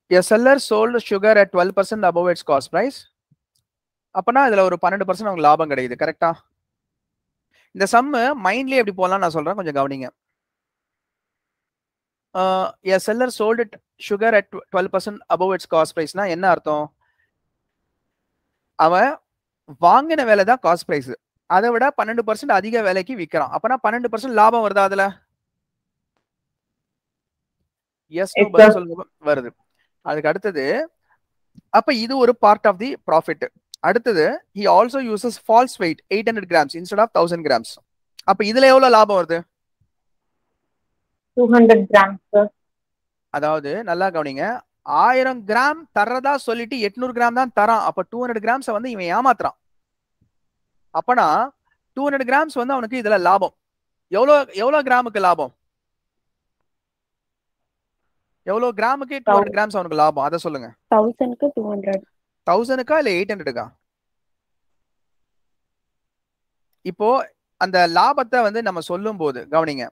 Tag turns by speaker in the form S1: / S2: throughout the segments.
S1: A seller sold sugar at 12% above its cost price. அப்பனா இதுல ஒரு பன்னெண்டு பர்சன்ட் உங்களுக்கு லாபம் கிடைக்குது கரெக்டா இந்த சம்மு மைண்ட்லயே எப்படி போகலாம் நான் சொல்றேன் கொஞ்சம் கவனிங்க a seller sold it sugar at twelve percent above its cost ப்ரைஸ்னா என்ன அர்த்தம் அவன் வாங்கின விலை தான் காஸ்ட் ப்ரைஸ் அதை விட பன்னெண்டு பர்சன்ட் அதிக விலைக்கு விற்கிறான் அப்பனா பன்னெண்டு பர்சன்ட் லாபம் வருதா அதுல எஸ்
S2: Yes, sir.
S1: சொல்லுங்க வருது அதுக்கு அடுத்தது அப்ப இது ஒரு பார்ட் ஆஃப் தி ப்ராஃபிட் அடுத்தது he also uses false weight eight hundred grams instead of thousand grams அப்ப இதுல எவ்வளவு லாபம் வருது
S2: டூ ஹண்ட்ரட் கிராம் சார்
S1: அதாவது நல்லா கவனிங்க ஆயிரம் கிராம் தர்றதா சொல்லிட்டு எட்நூறு கிராம் தான் தரான் அப்ப டூ ஹண்ட்ரட் கிராம்ஸ் வந்து இவன் ஏமாத்துறான் அப்பனா டூ ஹண்ட்ரட் கிராம்ஸ் வந்து அவனுக்கு இதுல லாபம் எவ்வளவு எவ்வளவு கிராமுக்கு லாபம் எவ்வளவு கிராமுக்கு டூ ஹண்ட்ரட் கிராம்ஸ் அவனுக்கு லாபம் அதை சொல்லுங்க
S2: தௌசண்ட்க்கு டூ ஹண்ட்ரட்
S1: தௌசண்ட்க்கா இல்ல எயிட் ஹண்ட்ரடுக்கா இப்போ அந்த லாபத்தை வந்து நம்ம சொல்லும் போது கவனிங்க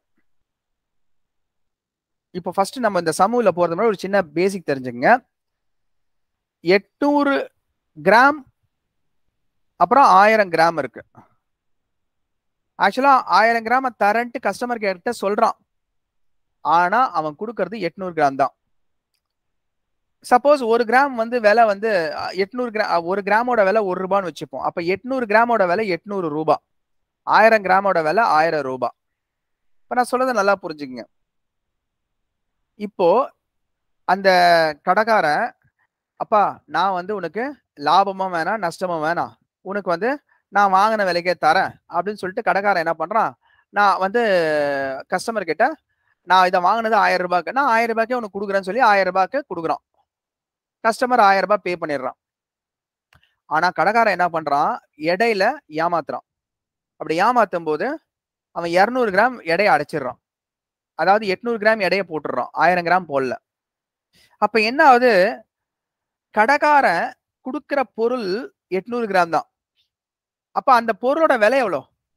S1: இப்போ ஃபர்ஸ்ட் நம்ம இந்த சமூகல போறது முன்னாடி ஒரு சின்ன பேசிக் தெரிஞ்சுங்க எட்நூறு கிராம் அப்புறம் ஆயிரம் கிராம் இருக்கு ஆக்சுவலா ஆயிரம் கிராம் தரன்ட்டு கஸ்டமர் கிட்ட சொல்றான் ஆனா அவன் கொடுக்கறது எட்நூறு கிராம் தான் சப்போஸ் ஒரு கிராம் வந்து விலை வந்து எட்நூறு கிராம் ஒரு கிராமோட விலை ஒரு ரூபான்னு வச்சுப்போம் அப்ப எட்நூறு கிராமோட விலை எட்நூறு ரூபாய் ஆயிரம் கிராமோட விலை ஆயிரம் ரூபாய் இப்ப நான் சொல்றதை நல்லா புரிஞ்சுக்கங்க இப்போ அந்த கடைக்காரன் அப்பா நான் வந்து உனக்கு லாபமும் வேணாம் நஷ்டமும் வேணாம் உனக்கு வந்து நான் வாங்கின விலைக்கே தரேன் அப்படின்னு சொல்லிட்டு கடைக்காரன் என்ன பண்றான் நான் வந்து கஸ்டமர் கிட்ட நான் இதை வாங்கினது ஆயிரம் ரூபாய்க்கு நான் ஆயிரம் ரூபாய்க்கே உனக்கு கொடுக்குறேன்னு சொல்லி ஆயிரம் ரூபாய்க்கு கொடுக்குறான் கஸ்டமர் ஆயிரம் ரூபாய் பே பண்ணிடுறான் ஆனா கடைக்காரன் என்ன பண்றான் எடையில ஏமாத்துறான் அப்படி ஏமாத்தும் போது அவன் இருநூறு கிராம் எடையை அடைச்சிடுறான் அதாவது எட்நூறு கிராம் எடையை போட்டுடுறான் ஆயிரம் கிராம் போடல அப்ப என்ன ஆகுது கடைக்காரன் கொடுக்கிற பொருள் எட்நூறு கிராம் தான் அப்ப அந்த பொருளோட விலை எவ்வளோ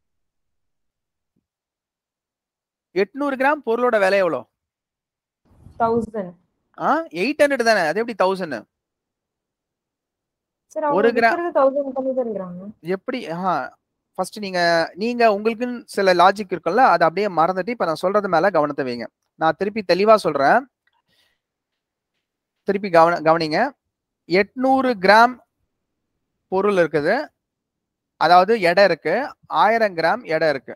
S1: எட்நூறு கிராம் பொருளோட விலை எவ்வளோ
S2: தௌசண்ட்
S1: ஆ எயிட் ஹண்ட்ரட் தானே அது எப்படி தௌசண்ட்
S2: சார்
S1: ஒரு
S2: அவங்க
S1: gra-
S2: விற்கிறது தௌசண்ட் பண்ணி தருகிறாங்க
S1: எப்படி ஆ ஃபர்ஸ்ட் நீங்க நீங்க உங்களுக்குன்னு சில லாஜிக் இருக்குல்ல அதை அப்படியே மறந்துட்டு இப்ப நான் சொல்றது மேல கவனத்தை வைங்க நான் திருப்பி தெளிவா சொல்றேன் திருப்பி கவன கவனிங்க எட்நூறு கிராம் பொருள் இருக்குது அதாவது எடை இருக்கு ஆயிரம் கிராம் எடை இருக்கு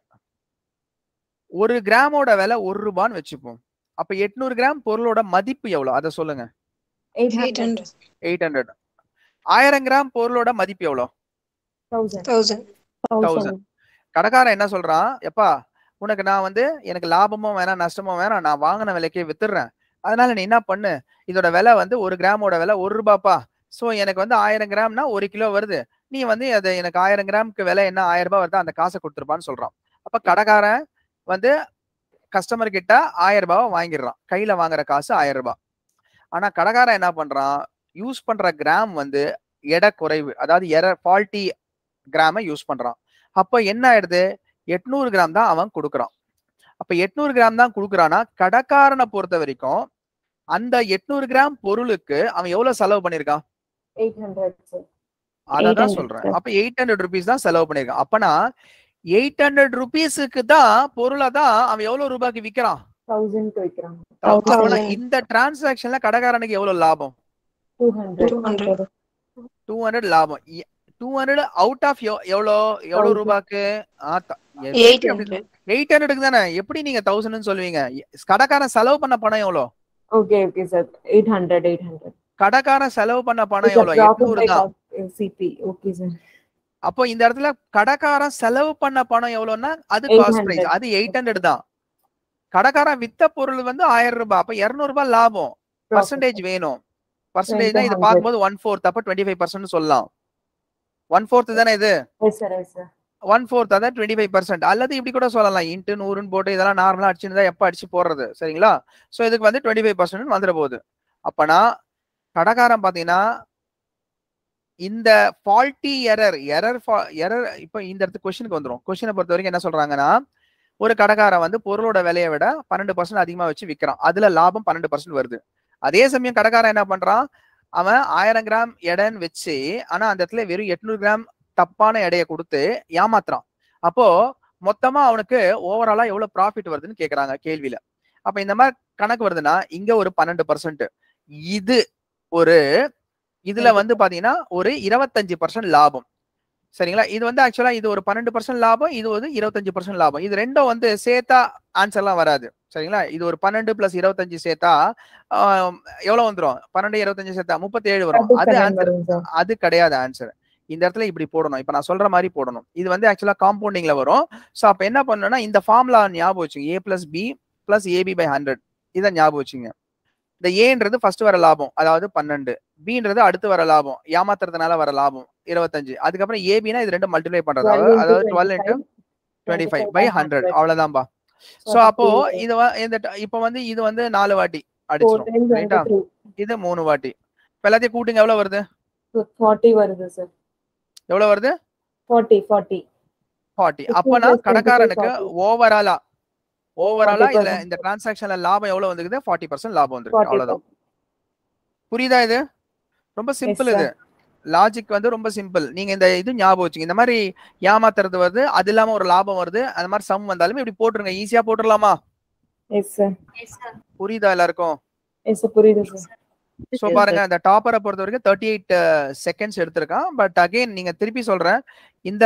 S1: ஒரு கிராமோட விலை ஒரு ரூபான்னு வச்சுப்போம் அப்ப எட்நூறு கிராம் பொருளோட மதிப்பு எவ்வளவு அதை சொல்லுங்க
S2: eight
S3: eight
S2: hundred
S3: hundred
S1: eight hundred ஆயிரம் கிராம் பொருளோட மதிப்பு எவ்வளோ
S2: தௌசண்ட்
S3: தௌசண்ட்
S2: தௌசண்ட்
S1: கடைக்காரன் என்ன சொல்றான் எப்பா உனக்கு நான் வந்து எனக்கு லாபமும் வேணாம் நஷ்டமும் வேணாம் நான் வாங்கின விலைக்கே வித்துடுறேன் அதனால நீ என்ன பண்ணு இதோட விலை வந்து ஒரு கிராமோட விலை ஒரு ரூபாப்பா சோ எனக்கு வந்து ஆயிரம் கிராம்னா ஒரு கிலோ வருது நீ வந்து அது எனக்கு ஆயிரம் கிராமுக்கு விலை என்ன ஆயிரம் ரூபாய் வருது அந்த காசை கொடுத்துருப்பான்னு சொல்றான் அப்ப கடைக்காரன் வந்து கஸ்டமர் கிட்ட ஆயிரம் ரூபாவை வாங்கிடுறான் கையில வாங்குற காசு ஆயிரம் ரூபாய் ஆனா கடைக்காரன் என்ன பண்றான் யூஸ் பண்ற கிராம் வந்து எடை குறைவு அதாவது எர ஃபால்ட்டி கிராமை யூஸ் பண்றான் அப்ப என்ன ஆயிடுது எட்நூறு கிராம் தான் அவன் கொடுக்குறான் அப்ப எட்நூறு கிராம் தான் கொடுக்குறான்னா கடைக்காரனை பொறுத்த வரைக்கும் அந்த எட்நூறு கிராம் பொருளுக்கு அவன் எவ்வளவு செலவு பண்ணிருக்கான்
S2: எயிட் ஹண்ட்ரட் சார்
S1: அததான்
S2: 800
S1: சொல்றேன்
S2: sir.
S1: அப்ப எயிட் ஹண்ட்ரட் ருபீஸ் தான் செலவு பண்ணிருக்கான் அப்பனா எயிட் ஹண்ட்ரட் ருபீஸுக்கு தான் பொருளை தான் அவன் எவ்வளவு ரூபாய்க்கு விக்கிறான்
S2: தௌசண்ட்க்கு வைக்கிறாங்க
S1: அப்பனா
S3: Thousand.
S1: இந்த டிரான்சாக்ஷன்ல கடைக்காரனுக்கு எவ்வளவு லாபம்
S2: டூ ஹண்ட்ரட்
S3: 200.
S1: டூ ஹண்ட்ரட் லாபம் டூ ஹண்ட்ரட் அவுட் ஆஃப் எவ்வளோ எவ்வளவு
S2: Thousand.
S1: ரூபாய்க்கு
S3: எயிட் ஹண்ட்ரட்
S1: எயிட் ஹண்ட்ரடுக்கு தானே எப்படி நீங்க தௌசண்ட்னு சொல்லுவீங்க கடைக்காரன் செலவு பண்ண பணம் எவ்வளோ
S2: okay okay sir eight hundred eight hundred
S1: கடைக்காரன் செலவு பண்ண பணம் எவ்வளோ எட்நூறு தான்
S2: சிபி ஓகே சார்
S1: அப்போ இந்த இடத்துல கடைக்காரன் செலவு பண்ண பணம் எவ்வளவுன்னா அது
S2: 800.
S1: காஸ்ட் பிரைஸ் அது எயிட் ஹண்ட்ரட் தான் கடைக்காரன் வித்த பொருள் வந்து ஆயிரம் ரூபாய் அப்ப இருநூறு ரூபாய் லாபம் பர்சன்டேஜ் வேணும் பர்சன்டேஜ் இது
S2: 200.
S1: பார்க்கும்போது ஒன் ஃபோர்த் அப்ப டுவெண்ட்டி ஃபைவ் பர்சன்ட் சொல்லலாம் ஒன் ஃபோர்த் தானே இது
S2: yes sir yes sir
S1: one fourth அதான் டுவெண்ட்டி ஃபைவ் பர்சன்ட் அல்லது இப்படி கூட சொல்லலாம் இன்ட்டு நூறுன்னு போட்டு இதெல்லாம் நார்மலா அடிச்சுருந்தா எப்ப அடிச்சு போடுறது சரிங்களா சோ இதுக்கு வந்து டுவெண்ட்டி ஃபைவ் பர்சன்ட் வந்துட போகுது அப்பனா கடைக்காரன் பாத்தீங்கன்னா இந்த ஃபால்ட்டி எரர் எரர் எரர் இப்போ இந்த இடத்துக்கு கொஸ்டினுக்கு வந்துரும் கொஸ்டினை பொறுத்த வரைக்கும் என்ன சொல்றாங்கன்னா ஒரு கடைக்காரன் வந்து பொருளோட விலையை விட பன்னெண்டு பர்சன்ட் அதிகமா வச்சு விற்கிறான் அதுல லாபம் பன்னெண்டு பர்சன்ட் வருது அதே சமயம் கடைக்காரன் என்ன பண்றான் அவன் ஆயிரம் கிராம் எடைன்னு வச்சு ஆனா அந்த இடத்துல வெறும் எட்நூறு கிராம் தப்பான எடையை கொடுத்து ஏமாத்துறான் அப்போ மொத்தமா அவனுக்கு ஓவராலா எவ்வளவு ப்ராஃபிட் வருதுன்னு கேக்குறாங்க கேள்வியில அப்ப இந்த மாதிரி கணக்கு வருதுன்னா இங்க ஒரு பன்னெண்டு பர்சன்ட் இது ஒரு இதுல வந்து பாத்தீங்கன்னா ஒரு இருபத்தஞ்சு பர்சன்ட் லாபம் சரிங்களா இது வந்து ஆக்சுவலா இது ஒரு பன்னெண்டு பர்சன்ட் லாபம் இது வந்து இருபத்தஞ்சு பர்சன்ட் லாபம் இது ரெண்டும் வந்து சேர்த்தா ஆன்சர்லாம் வராது சரிங்களா இது ஒரு பன்னெண்டு பிளஸ் இருபத்தஞ்சு சேர்த்தா ஆஹ், எவ்வளவு வந்துரும் பன்னெண்டு இருபத்தஞ்சு சேர்த்தா முப்பத்தி ஏழு வரும் அது ஆன்சர்
S2: வரும் சார்
S1: அது கிடையாது ஆன்சர் இந்த இடத்துல இப்படி போடணும் இப்ப நான் சொல்ற மாதிரி போடணும் இது வந்து ஆக்சுவலா காம்பவுண்டிங்ல வரும் சோ அப்ப என்ன பண்ணணும்னா இந்த ஃபார்முலா ஞாபகம் வச்சுங்க A plus B plus AB by hundred இதை ஞாபகம் வச்சுங்க இந்த ஏன்றது ஃபர்ஸ்ட் வர லாபம் அதாவது பன்னெண்டு பின்றது அடுத்து வர லாபம் ஏமாத்துறதுனால வர லாபம் இருபத்தஞ்சு அதுக்கப்புறம் ஏபினா இது ரெண்டும் மல்டிப்ளை பண்றது அதாவது- அதாவது twelve into twenty five by hundred அவ்வளவுதான்பா சோ அப்போ இது வ- இந்த ட- இப்போ வந்து இது வந்து நாலு வாட்டி அடிச்சிடும் ரைட்டா இது மூணு வாட்டி இப்ப எல்லாத்தையும் கூட்டுங்க எவ்வளவு வருது
S2: ஃபார்ட்டி வருது சார்
S1: எவ்வளவு வருது
S2: ஃபார்ட்டி ஃபார்ட்டி
S1: ஃபார்ட்டி
S2: Fifteen
S1: அப்பனா
S2: plus twenty five
S1: கடைக்காரனுக்கு
S2: forty.
S1: ஓவராலா ஓவராலா
S2: 40%
S1: இதுல இந்த டிரான்சாக்ஷன்ல லாபம் எவ்வளவு வந்துக்குது ஃபார்ட்டி பர்சன்ட் லாபம் வந்துருக்கு
S2: ஃபார்ட்டி
S1: அவ்வளவுதான் புரியுதா இது ரொம்ப சிம்பிள்
S2: sir.
S1: இது லாஜிக் வந்து ரொம்ப சிம்பிள் நீங்க இந்த இது ஞாபகம் வச்சுங்க இந்த மாதிரி ஏமாத்துறது வருது அது இல்லாம ஒரு லாபம் வருது அந்த மாதிரி சம் வந்தாலுமே இப்படி போட்டுருங்க ஈஸியா போட்டுடலாமா
S2: எஸ் சார்
S1: புரியுதா எல்லாருக்கும்
S2: எஸ் சார் புரியுது சார்
S1: சோ பாருங்க இந்த டாப்பரை பொறுத்த வரைக்கும் தேர்ட்டி எயிட் செகண்ட்ஸ் எடுத்திருக்கான் பட் அகைன் நீங்க திருப்பி சொல்றேன் இந்த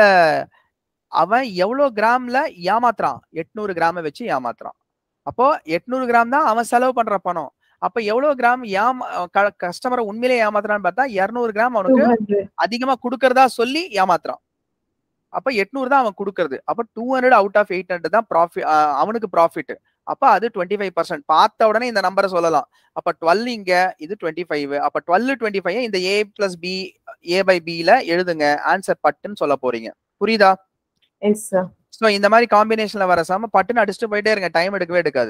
S1: அவன் எவ்வளவு கிராம்ல ஏமாத்துறான் எட்நூறு கிராம வச்சு ஏமாத்துறான் அப்போ எட்நூறு கிராம் தான் அவன் செலவு பண்ற பணம் அப்ப எவ்வளவு கிராம் ஏமா கஸ்டமரை உண்மையிலே ஏமாத்துறான்னு பார்த்தா இருநூறு கிராம்
S2: டூ
S1: அவனுக்கு
S2: ஹண்ட்ரட்
S1: அதிகமா கொடுக்கறதா சொல்லி ஏமாத்துறான் அப்ப எட்நூறு தான் அவன் கொடுக்கறது அப்ப two hundred out of eight hundred தான் ப்ராஃபிட் அவனுக்கு ப்ராஃபிட் அப்ப அது டுவெண்ட்டி ஃபைவ் பர்சன்ட் பார்த்த உடனே இந்த நம்பரை சொல்லலாம் அப்ப டுவெல் இங்க இது டுவெண்ட்டி ஃபைவ் அப்ப டுவெல் டுவெண்ட்டி ஃபைவ் இந்த A plus B A by பில எழுதுங்க ஆன்சர் பட்டுன்னு சொல்ல போறீங்க புரியுதா
S2: எஸ் சார்
S1: ஸோ இந்த மாதிரி காம்பினேஷன்ல வர சம பட்டுன்னு அடிச்சுட்டு போயிட்டே இருங்க டைம் எடுக்கவே எடுக்காது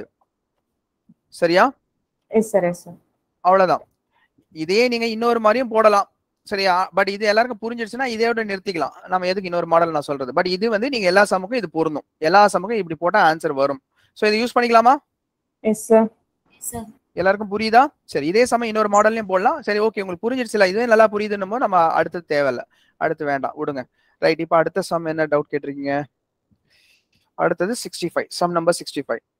S1: சரியா
S2: எஸ் சார் எஸ் சார்
S1: அவ்வளவுதான் இதே நீங்க இன்னொரு மாதிரியும் போடலாம் சரியா பட் இது எல்லாருக்கும் புரிஞ்சிடுச்சுன்னா இதோட நிறுத்திக்கலாம் நம்ம எதுக்கு இன்னொரு மாடல் நான் சொல்றது பட் இது வந்து நீங்க எல்லா சமுக்கும் இது பொருந்தும் எல்லா சமுக்கும் இப்படி போட்டா ஆன்சர் வரும் ஸோ இதை யூஸ் பண்ணிக்கலாமா
S2: எஸ் சார்
S1: எல்லாருக்கும் புரியுதா சரி இதே சமயம் இன்னொரு மாடல்லையும் போடலாம் சரி ஓகே உங்களுக்கு புரிஞ்சிடுச்சுல இதுவே நல்லா புரியுதுன்னு நம்ம அடுத்தது தேவையில்ல அடுத்து வேண்டாம் விடுங்க ரைட் இப்போ அடுத்த சம் என்ன டவுட் கேட்டிருக்கீங்க அடுத்தது sixty five sum number sixty five